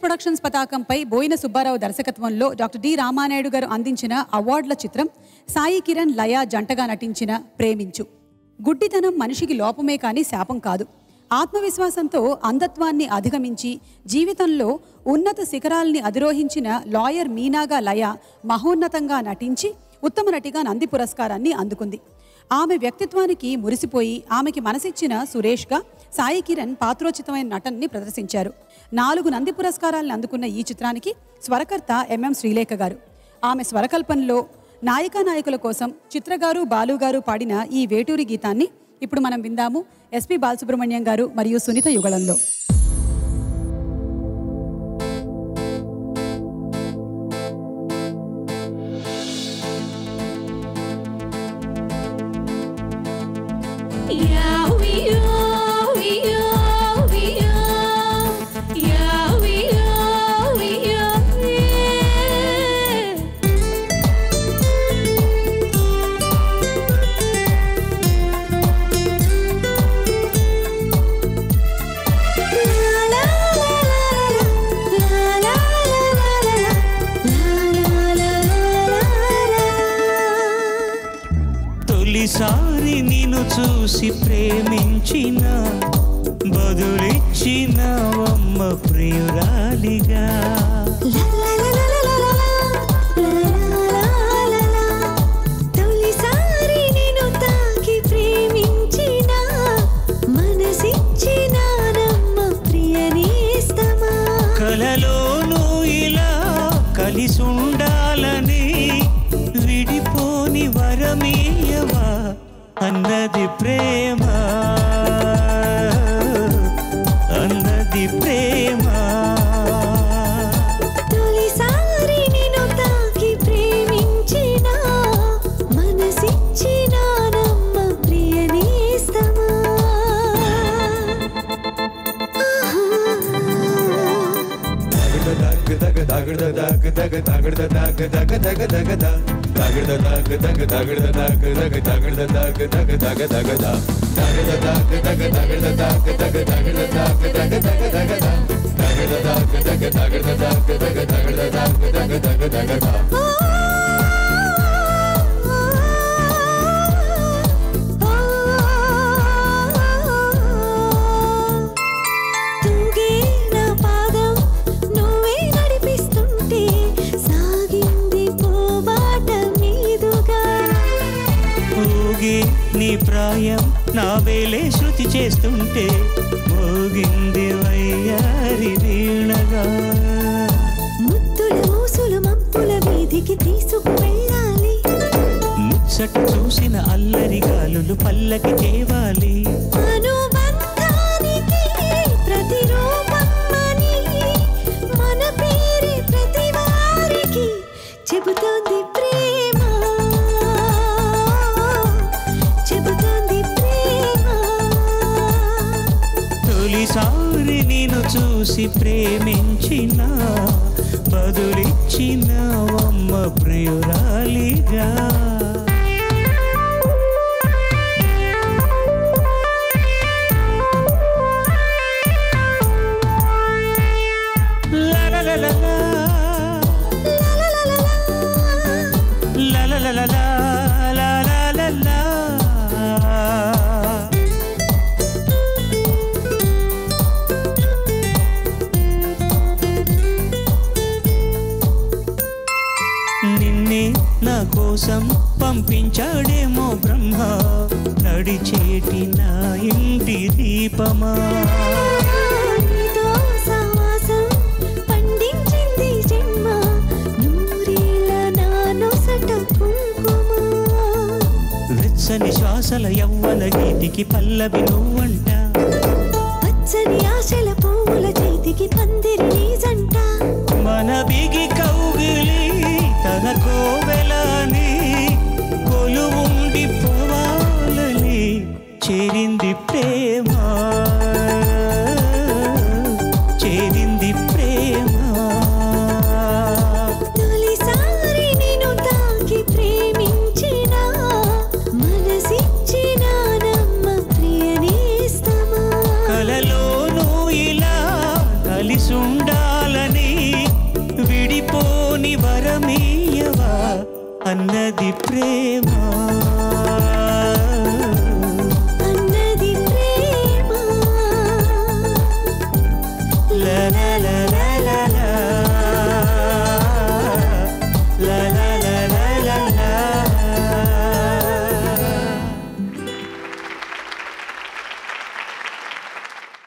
Productions పతాకంపై బోయిన సుబ్బారావు దర్శకత్వంలో doctor D Ramanaidu గారు అందించిన అవార్డుల చిత్రం సాయి కిరణ్ లయ జంటగా నటించిన ప్రేమించు గుడ్డితనం మనిషికి లోపమే కానీ శాపం కాదు ఆత్మవిశ్వాసంతో అంధత్వాన్ని అధిగమించి జీవితంలో ఉన్నత శిఖరాల్ని అధిరోహించిన లాయర్ మీనాగా లయ మహోన్నతంగా నటించి ఉత్తమ నటిగా నంది పురస్కారాన్ని అందుకుంది ఆమె వ్యక్తిత్వానికి మురిసిపోయి ఆమెకి మనసిచ్చిన సురేష్గా సాయి కిరణ్ పాత్రోచితమైన నటనని ప్రదర్శించారు నాలుగు నంది పురస్కారాలను అందుకున్న ఈ చిత్రానికి స్వరకర్త ఎంఎం శ్రీలేఖ గారు ఆమె స్వరకల్పనలో నాయికా నాయకుల కోసం చిత్రగారు బాలు గారు పాడిన ఈ వేటూరి గీతాన్ని ఇప్పుడు మనం విందాము ఎస్పి బాలసుబ్రహ్మణ్యం గారు మరియు సునీత యుగళంలో తొలిసారి నిన్ను చూసి ప్రేమించిన బదులిచ్చిన అమ్మ ప్రియురాలిగా తొలిసారి నేను తాకి ప్రేమించిన మనసిచ్చిన నమ్మ ప్రియనేస్తమా కలలోనూ ఇలా కలిసుండాలని విడిపోని వరమీయవా అన్నది ప్రేమ అన్నది ప్రేమ తొలిసారి నేను తాకి ప్రేమించిన మనసిచ్చిన నమ్మ ప్రియనేస్తమా తూగే నా పాదం నువ్వే నడిపిస్తుంటే సాగింది పోబాట మీదుగా ఊగి నీ ప్రాయం నా వేలే శృతి చేస్తుంటే మోగింది వయ్యారి వీణగా ముత్తుల మూసులు మప్పుల వీధికి తీసుకు వెళ్ళాలి ముచ్చట చూసిన అల్లరి గాలులు పల్లకి తేవాలి అనుబంధానికి ప్రతిరూపమని మన పేరే ప్రతి వారికి చెబుతోంది ప్రేమ చెబుతోంది ప్రేమ తొలిసారి నేను చూసి ప్రేమించిన బదులిచ్చిన అమ్మ ప్రియురాలిగా లా లా లా లా లా. లా లా లా లా లా, లా లా లా లా. నిన్నే నా కోసం పంపించాడేమో బ్రహ్మ నడిచేటి నా ఇంటి దీపమా నీతో సావాసం పండించింది జన్మ నూరేళ్ళ నా నొసట కుంకుమ వెచ్చని శ్వాసల యవ్వన గీతికి పల్లవి నువ్వంట పచ్చని ఆశల పువ్వుల చేతికి పందిరి నీ జంట మన బిగి కౌగిలి తన కోవెలని కొలువుండి పోవాలని చేరింది ప్రేమ చేరింది ప్రేమ తొలిసారి నేను తాకి ప్రేమించిన మనసిచ్చిన నమ్మ ప్రియనేస్తమా కలలోనూ ఇలా కలిసుండాలని కలలని విడిపోని వరమీయవా అన్నది ప్రేమ